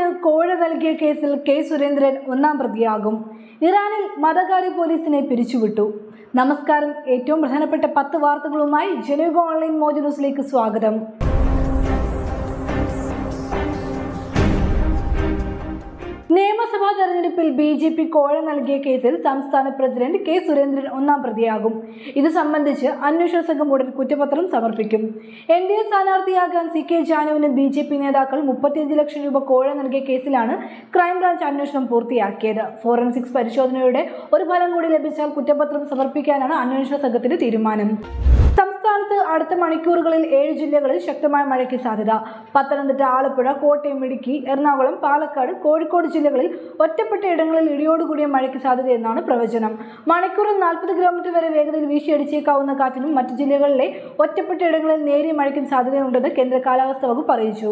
കോഴ നൽകിയ കേസിൽ കെ സുരേന്ദ്രൻ ഒന്നാം പ്രതിയാകും ഇറാനിൽ മതകാര്യ പോലീസിനെ പിരിച്ചുവിട്ടു നമസ്കാരം ഏറ്റവും പ്രധാനപ്പെട്ട പത്ത് വാർത്തകളുമായി ജനയുഗ ഓൺലൈൻ മോജ് ന്യൂസിലേക്ക് സ്വാഗതം നിയമസഭാ തെരഞ്ഞെടുപ്പിൽ ബി ജെ പി കോഴ നൽകിയ കേസിൽ സംസ്ഥാന പ്രസിഡന്റ് കെ സുരേന്ദ്രൻ ഒന്നാം പ്രതിയാകും ഇത് സംബന്ധിച്ച് അന്വേഷണ സംഘം ഉടൻ കുറ്റപത്രം സമർപ്പിക്കും എൻ ഡി എ സ്ഥാനാർത്ഥിയാകാൻ സി കെ ജാനുവിന് ബി ജെ പി നേതാക്കൾ മുപ്പത്തിയഞ്ച് ലക്ഷം രൂപ കോഴ നൽകിയ കേസിലാണ് ക്രൈംബ്രാഞ്ച് അന്വേഷണം പൂർത്തിയാക്കിയത് ഫോറൻസിക്സ് പരിശോധനയുടെ ഒരു ഫലം കൂടി ലഭിച്ചാൽ കുറ്റപത്രം സമർപ്പിക്കാനാണ് അന്വേഷണ സംഘത്തിന്റെ തീരുമാനം സംസ്ഥാനത്ത് അടുത്ത മണിക്കൂറുകളിൽ ഏഴ് ജില്ലകളിൽ ശക്തമായ മഴയ്ക്ക് സാധ്യത പത്തനംതിട്ട ആലപ്പുഴ കോട്ടയം ഇടുക്കി എറണാകുളം പാലക്കാട് കോഴിക്കോട് ജില്ലകളിൽ ഒറ്റപ്പെട്ട ഇടങ്ങളിൽ ഇടിയോടുകൂടിയ മഴയ്ക്ക് സാധ്യതയെന്നാണ് പ്രവചനം മണിക്കൂറിൽ നാൽപ്പത് കിലോമീറ്റർ വരെ വേഗതയിൽ വീശിയടിച്ചേക്കാവുന്ന കാറ്റിനും മറ്റ് ജില്ലകളിലെ ഒറ്റപ്പെട്ട ഇടങ്ങളിൽ നേരിയ മഴയ്ക്കും സാധ്യതയുണ്ടെന്ന് കേന്ദ്ര കാലാവസ്ഥാ വകുപ്പ് അറിയിച്ചു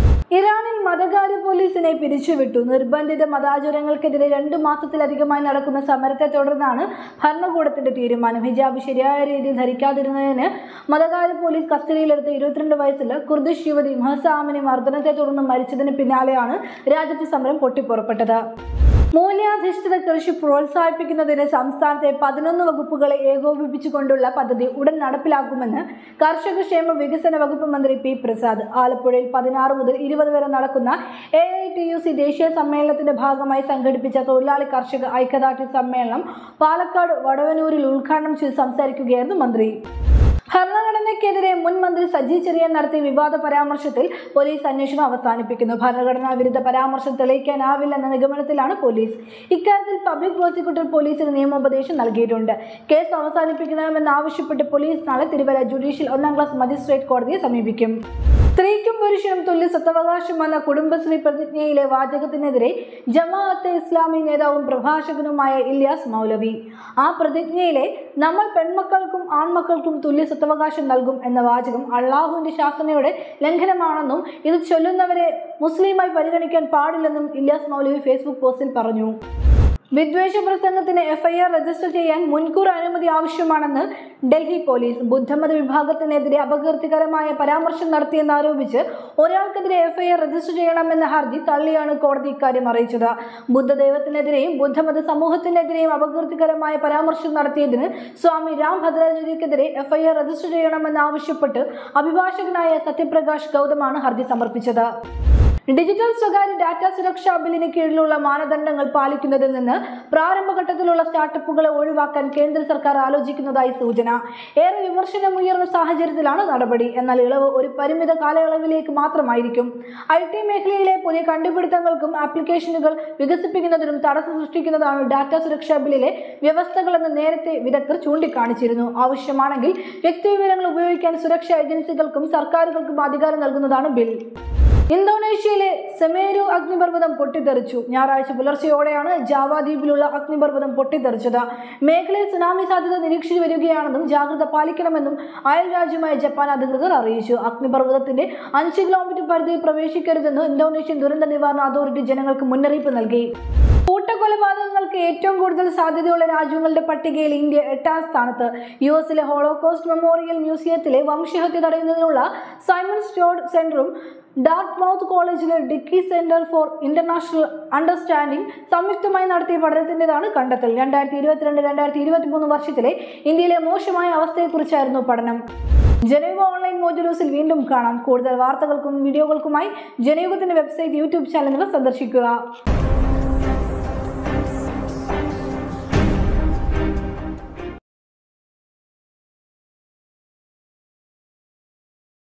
ഇറാനിൽ മതകാര്യ പോലീസിനെ പിരിച്ചുവിട്ടു നിർബന്ധിത മതാചാരങ്ങൾക്കെതിരെ രണ്ടു മാസത്തിലധികമായി നടക്കുന്ന സമരത്തെ തുടർന്നാണ് ഭരണകൂടത്തിന്റെ തീരുമാനം ഹിജാബ് ശരിയായ രീതിയിൽ ധരിക്കാതിരുന്നതിന് മതകാര്യ പോലീസ് കസ്റ്റഡിയിലെടുത്ത ഇരുപത്തിരണ്ട് വയസ്സുള്ള കുർദിഷ് യുവതി മഹസാമിനി മർദ്ദനത്തെ തുടർന്ന് മരിച്ചതിന് പിന്നാലെയാണ് രാജ്യത്ത് സമരം പൊട്ടിപ്പുറപ്പെട്ടത് മൂല്യാധിഷ്ഠിത കൃഷി പ്രോത്സാഹിപ്പിക്കുന്നതിന് സംസ്ഥാനത്തെ പതിനൊന്ന് വകുപ്പുകളെ ഏകോപിപ്പിച്ചുകൊണ്ടുള്ള പദ്ധതി ഉടൻ നടപ്പിലാക്കുമെന്ന് കർഷക ക്ഷേമ വികസന വകുപ്പ് മന്ത്രി പി പ്രസാദ് ആലപ്പുഴയിൽ പതിനാറ് മുതൽ ഇരുപത് വരെ നടക്കുന്ന A I T U C ദേശീയ സമ്മേളനത്തിന്റെ ഭാഗമായി സംഘടിപ്പിച്ച തൊഴിലാളി കർഷക ഐക്യദാർഢ്യ സമ്മേളനം പാലക്കാട് വടവനൂരിൽ ഉദ്ഘാടനം ചെയ്ത് സംസാരിക്കുകയായിരുന്നു മന്ത്രി ഭരണഘടനയ്ക്കെതിരെ മുൻ മന്ത്രി സജി ചെറിയാൻ നടത്തിയ വിവാദ പരാമർശത്തിൽ പോലീസ് അന്വേഷണം അവസാനിപ്പിക്കുന്നു ഭരണഘടനാ വിരുദ്ധ പരാമർശം തെളിയിക്കാനാവില്ലെന്ന നിഗമനത്തിലാണ് പോലീസ് ഇക്കാര്യത്തിൽ പബ്ലിക് പ്രോസിക്യൂട്ടർ പോലീസിന് നിയമോപദേശം നൽകിയിട്ടുണ്ട് കേസ് അവസാനിപ്പിക്കണമെന്നാവശ്യപ്പെട്ട് പോലീസ് നാളെ തിരുവല്ല ജുഡീഷ്യൽ ഒന്നാം ക്ലാസ് മജിസ്ട്രേറ്റ് കോടതിയെ സമീപിക്കും സ്ത്രീക്കും പുരുഷനും തുല്യ സ്വത്തവകാശം എന്ന കുടുംബശ്രീ പ്രതിജ്ഞയിലെ വാചകത്തിനെതിരെ ജമാഅത്തെ ഇസ്ലാമി നേതാവും പ്രഭാഷകനുമായ ഇല്യാസ് മൗലവി ആ പ്രതിജ്ഞയിലെ നമ്മൾ പെൺമക്കൾക്കും ആൺമക്കൾക്കും തുല്യ സ്വത്തവകാശം നൽകും എന്ന വാചകം അള്ളാഹുവിന്റെ ശാസനയുടെ ലംഘനമാണെന്നും ഇത് ചൊല്ലുന്നവരെ മുസ്ലിമായി പരിഗണിക്കാൻ പാടില്ലെന്നും ഇല്യാസ് മൗലവി ഫേസ്ബുക്ക് പോസ്റ്റിൽ പറഞ്ഞു വിദ്വേഷ പ്രസംഗത്തിന് എഫ്ഐആർ രജിസ്റ്റർ ചെയ്യാൻ മുൻകൂർ അനുമതി ആവശ്യമാണെന്ന് ഡൽഹി പോലീസ് ബുദ്ധമത വിഭാഗത്തിനെതിരെ അപകീർത്തികരമായ പരാമർശം നടത്തിയെന്നാരോപിച്ച് ഒരാൾക്കെതിരെ എഫ്ഐആർ രജിസ്റ്റർ ചെയ്യണമെന്ന ഹർജി തള്ളിയാണ് കോടതി ഇക്കാര്യം അറിയിച്ചത് ബുദ്ധദൈവത്തിനെതിരെയും ബുദ്ധമത സമൂഹത്തിനെതിരെയും അപകീർത്തികരമായ പരാമർശം നടത്തിയതിന് സ്വാമി രാം ഭദ്രാചാര്യക്കെതിരെ എഫ്ഐആർ രജിസ്റ്റർ ചെയ്യണമെന്നാവശ്യപ്പെട്ട് അഭിഭാഷകനായ സത്യപ്രകാശ് ഗൗതമാണ് ഹർജി സമർപ്പിച്ചത് ഡിജിറ്റൽ സ്വകാര്യ ഡാറ്റ സുരക്ഷാ ബില്ലിന് കീഴിലുള്ള മാനദണ്ഡങ്ങൾ പാലിക്കുന്നതിൽ നിന്ന് പ്രാരംഭഘട്ടത്തിലുള്ള സ്റ്റാർട്ടപ്പുകളെ ഒഴിവാക്കാൻ കേന്ദ്ര സർക്കാർ ആലോചിക്കുന്നതായി സൂചന ഏറെ വിമർശനമുയർന്ന സാഹചര്യത്തിലാണ് നടപടി എന്നാൽ ഇളവ് ഒരു പരിമിത കാലയളവിലേക്ക് മാത്രമായിരിക്കും ഐ ടി മേഖലയിലെ പുതിയ കണ്ടുപിടുത്തങ്ങൾക്കും ആപ്ലിക്കേഷനുകൾ വികസിപ്പിക്കുന്നതിനും തടസ്സം സൃഷ്ടിക്കുന്നതാണ് ഡാറ്റ സുരക്ഷാ ബില്ലിലെ വ്യവസ്ഥകളെന്ന് നേരത്തെ വിദഗ്ധർ ചൂണ്ടിക്കാണിച്ചിരുന്നു ആവശ്യമാണെങ്കിൽ വ്യക്തിവിവരങ്ങൾ ഉപയോഗിക്കാൻ സുരക്ഷാ ഏജൻസികൾക്കും സർക്കാരുകൾക്കും അധികാരം നൽകുന്നതാണ് ബിൽ ഇന്തോനേഷ്യയിലെ സെമേരു അഗ്നിപർവ്വതം പൊട്ടിത്തെറിച്ചു ഞായറാഴ്ച പുലർച്ചെയോടെയാണ് ജാവ ദ്വീപിലുള്ള അഗ്നിപർവ്വതം പൊട്ടിത്തെറിച്ചത് മേഖലയിൽ സുനാമി സാധ്യത നിരീക്ഷിച്ചു വരികയാണെന്നും ജാഗ്രത പാലിക്കണമെന്നും അയൽ രാജ്യമായ ജപ്പാൻ അധികൃതർ അറിയിച്ചു അഗ്നിപർവ്വതത്തിന്റെ അഞ്ച് കിലോമീറ്റർ പരിധിയിൽ പ്രവേശിക്കരുതെന്ന് ഇന്തോനേഷ്യൻ ദുരന്ത നിവാരണ അതോറിറ്റി ജനങ്ങൾക്ക് മുന്നറിയിപ്പ് നൽകി കൂട്ടക്കൊലപാതകങ്ങൾക്ക് ഏറ്റവും കൂടുതൽ സാധ്യതയുള്ള രാജ്യങ്ങളുടെ പട്ടികയിൽ ഇന്ത്യ എട്ടാം സ്ഥാനത്ത് യു എസിലെ ഹോളോകോസ്റ്റ് മെമ്മോറിയൽ മ്യൂസിയത്തിലെ വംശഹത്യ തടയുന്നതിനുള്ള സൈമൺ സ്റ്റോഡ് സെന്ററും ഡാർക്ക് മൗത്ത് കോളേജിലെ Dickey centre for international understanding സംയുക്തമായി നടത്തിയ പഠനത്തിൻ്റെതാണ് കണ്ടെത്തൽ രണ്ടായിരത്തി ഇരുപത്തിരണ്ട് രണ്ടായിരത്തി ഇരുപത്തി മൂന്ന് വർഷത്തിലെ ഇന്ത്യയിലെ മോശമായ അവസ്ഥയെക്കുറിച്ചായിരുന്നു പഠനം ജനയുഗ ഓൺലൈൻ മോജുലൂസിൽ വീണ്ടും കാണാം കൂടുതൽ വാർത്തകൾക്കും വീഡിയോകൾക്കുമായി ജനയുഗത്തിന്റെ വെബ്സൈറ്റ് യൂട്യൂബ് ചാനലുകൾ സന്ദർശിക്കുക